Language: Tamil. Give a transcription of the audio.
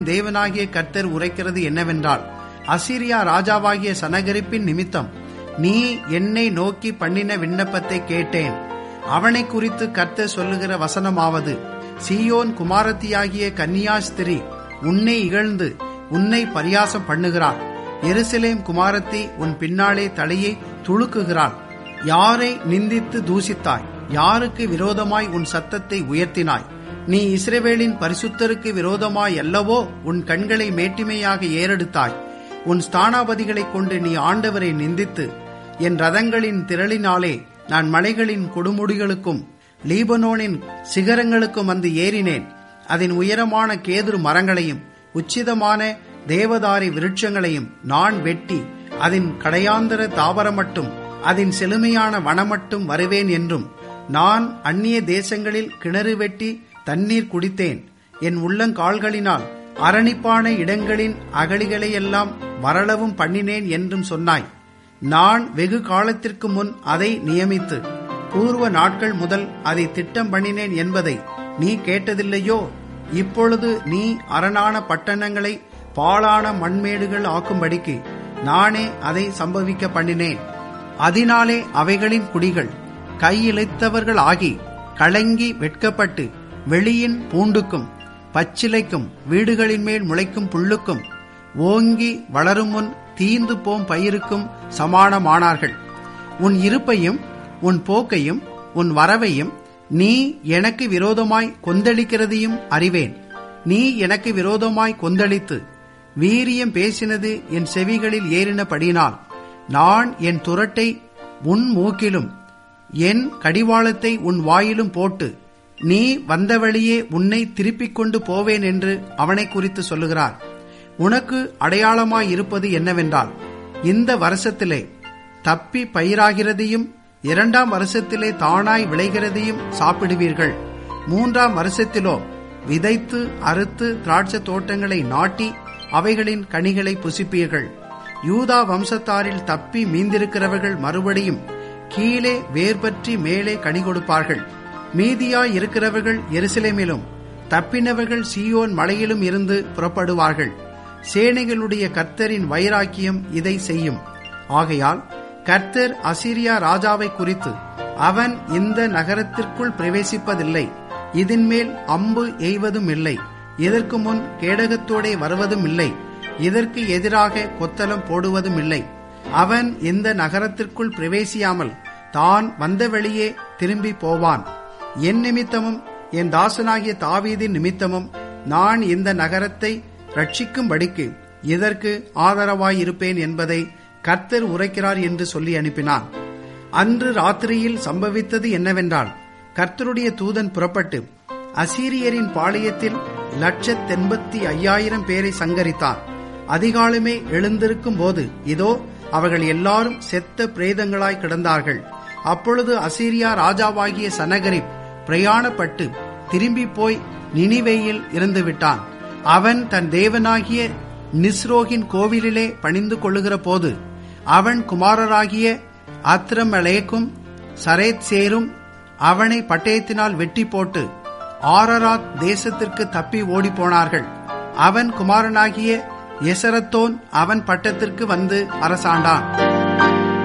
தேவனாகிய கர்த்தர் உரைக்கிறது என்னவென்றால் அசீரியா ராஜாவாகிய சனகரிப்பின் நிமித்தம் நீ என்னை நோக்கி பண்ணின விண்ணப்பத்தை கேட்டேன் அவனை குறித்து கர்த்தர் சொல்லுகிற வசனமாவது சீயோன் குமாரத்தியாகிய கன்னியாஸ்திரி உன்னை இகழ்ந்து உன்னை பரியாசம் பண்ணுகிறாள் எருசலேம் குமாரத்தி உன் பின்னாலே தலையை துளுக்குகிறாள் யாரை நிந்தித்து தூசித்தாய் யாருக்கு விரோதமாய் உன் சத்தத்தை உயர்த்தினாய் நீ இஸ்ரவேலின் பரிசுத்தருக்கு விரோதமாய் அல்லவோ உன் கண்களை மேட்டிமையாக ஏறெடுத்தாய் உன் ஸ்தானாபதிகளைக் கொண்டு நீ ஆண்டவரை நிந்தித்து என் ரதங்களின் திரளினாலே நான் மலைகளின் கொடுமுடிகளுக்கும் லீபனோனின் சிகரங்களுக்கும் வந்து ஏறினேன் அதன் உயரமான கேதுரு மரங்களையும் உச்சிதமான தேவதாரி விருட்சங்களையும் நான் வெட்டி அதன் கடையாந்தர தாவரமட்டும் அதன் செழுமையான வனமட்டும் வருவேன் என்றும் நான் அந்நிய தேசங்களில் கிணறு வெட்டி தண்ணீர் குடித்தேன் என் உள்ளங்கால்களினால் அரணிப்பான இடங்களின் அகழிகளையெல்லாம் வரளவும் பண்ணினேன் என்றும் சொன்னாய் நான் வெகு காலத்திற்கு முன் அதை நியமித்து பூர்வ நாட்கள் முதல் அதை திட்டம் பண்ணினேன் என்பதை நீ கேட்டதில்லையோ இப்பொழுது நீ அரணான பட்டணங்களை பாழான மண்மேடுகள் ஆக்கும்படிக்கு நானே அதை சம்பவிக்க பண்ணினேன் அதனாலே அவைகளின் குடிகள் கையிழைத்தவர்கள் ஆகி கலங்கி வெட்கப்பட்டு வெளியின் பூண்டுக்கும் பச்சிலைக்கும் வீடுகளின் மேல் முளைக்கும் புல்லுக்கும் ஓங்கி வளரும் முன் தீந்து போம் பயிருக்கும் சமானமானார்கள் உன் இருப்பையும் உன் போக்கையும் உன் வரவையும் நீ எனக்கு விரோதமாய் கொந்தளிக்கிறதையும் அறிவேன் நீ எனக்கு விரோதமாய் கொந்தளித்து வீரியம் பேசினது என் செவிகளில் ஏறினபடினால் நான் என் துரட்டை உன் மூக்கிலும் என் கடிவாளத்தை உன் வாயிலும் போட்டு நீ வந்த வழியே உன்னை திருப்பிக் கொண்டு போவேன் என்று அவனை குறித்து சொல்லுகிறார் உனக்கு அடையாளமாய் இருப்பது என்னவென்றால் இந்த வருஷத்திலே தப்பி பயிராகிறதையும் இரண்டாம் வருஷத்திலே தானாய் விளைகிறதையும் சாப்பிடுவீர்கள் மூன்றாம் வருஷத்திலோ விதைத்து அறுத்து திராட்சை தோட்டங்களை நாட்டி அவைகளின் கனிகளை புசிப்பீர்கள் யூதா வம்சத்தாரில் தப்பி மீந்திருக்கிறவர்கள் மறுபடியும் கீழே வேர்பற்றி மேலே கனி கொடுப்பார்கள் மீதியாய் இருக்கிறவர்கள் எருசலேமிலும் தப்பினவர்கள் சீயோன் மலையிலும் இருந்து புறப்படுவார்கள் சேனைகளுடைய கர்த்தரின் வைராக்கியம் இதை செய்யும் ஆகையால் கர்த்தர் அசிரியா ராஜாவை குறித்து அவன் இந்த நகரத்திற்குள் பிரவேசிப்பதில்லை இதன் மேல் அம்பு எய்வதும் இல்லை இதற்கு முன் கேடகத்தோடே வருவதும் இல்லை இதற்கு எதிராக கொத்தளம் போடுவதும் இல்லை அவன் இந்த நகரத்திற்குள் பிரவேசியாமல் தான் வந்த வழியே திரும்பி போவான் என் நிமித்தமும் என் தாசனாகிய தாவீதின் நிமித்தமும் நான் இந்த நகரத்தை ரட்சிக்கும்படிக்கு இதற்கு ஆதரவாயிருப்பேன் என்பதை கர்த்தர் உரைக்கிறார் என்று சொல்லி அனுப்பினான் அன்று ராத்திரியில் சம்பவித்தது என்னவென்றால் கர்த்தருடைய தூதன் புறப்பட்டு அசீரியரின் பாளையத்தில் லட்சத்தெண்பத்தி ஐயாயிரம் பேரை சங்கரித்தான் அதிகாலமே எழுந்திருக்கும் போது இதோ அவர்கள் எல்லாரும் செத்த பிரேதங்களாய் கிடந்தார்கள் அப்பொழுது அசீரியா ராஜாவாகிய சனகரிப் பிரயாணப்பட்டு திரும்பி போய் நினிவேயில் இருந்து விட்டான் அவன் தன் தேவனாகிய நிஸ்ரோகின் கோவிலிலே பணிந்து கொள்ளுகிற போது அவன் குமாரராகிய அத்ரமலேக்கும் சரேத் சேரும் அவனை பட்டயத்தினால் வெட்டி போட்டு ஆரராத் தேசத்திற்கு தப்பி ஓடிப்போனார்கள் அவன் குமாரனாகிய எசரத்தோன் அவன் பட்டத்திற்கு வந்து அரசாண்டான்